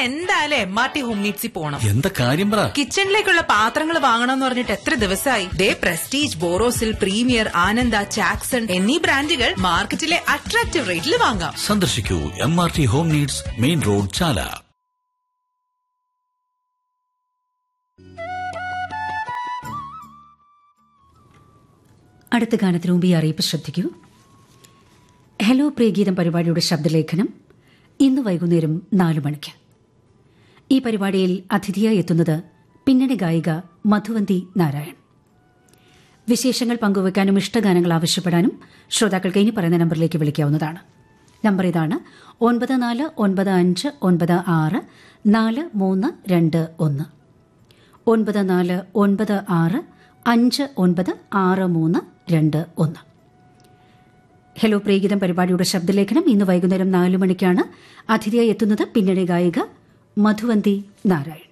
എന്തായാലും M R T Home നീഡ്സിൽ പോണം എന്താ കാര്യം പറ കിച്ചണിലേക്കുള്ള പാത്രങ്ങൾ വാങ്ങണമെന്ന് പറഞ്ഞിട്ട് എത്ര ദിവസമായി ദേ പ്രസ്റ്റീജ് ബോറോസിൽ പ്രീമിയർ ആനന്ദ ചാക്സൺ എന്നീ ബ്രാൻഡുകൾ മാർക്കറ്റിലെ അട്രാക്റ്റീവ് റേറ്റിൽ വാങ്ങാം സന്ദർശിക്കൂ M R T Home Needs main road Chala അടുത്ത ഗാനത്തിന് മുമ്പ് ഈ അറിയിപ്പ് ശ്രദ്ധിക്കൂ ഹലോ പ്രിയഗീതം പരിപാടിയുടെ ശബ്ദലേഖനം ഇന്ന് വൈകുന്നേരം നാലു മണിക്ക് ഈ പരിപാടിയിൽ അതിഥിയായി എത്തുന്നത് പിന്നണി ഗായിക മധുവന്തി നാരായൺ വിശേഷങ്ങൾ പങ്കുവയ്ക്കാനും ഇഷ്ടഗാനങ്ങൾ ആവശ്യപ്പെടാനും ശ്രോതാക്കൾക്ക് ഇനി പറയുന്ന നമ്പറിലേക്ക് വിളിക്കാവുന്നതാണ് നമ്പർ ഇതാണ് ഒൻപത് നാല് ഒൻപത് അഞ്ച് ഒൻപത് ആറ് നാല് മൂന്ന് രണ്ട് ഒന്ന് ഒൻപത് നാല് ഒൻപത് ആറ് അഞ്ച് ഒൻപത് ആറ് മൂന്ന് രണ്ട് ഒന്ന് ഹലോ പ്രിയഗീതം പരിപാടിയുടെ ശബ്ദലേഖനം ഇന്ന് വൈകുന്നേരം നാലു മണിക്കാണ് അതിഥിയായി എത്തുന്നത് പിന്നണി ഗായിക മധുവന്തി നാരായൺ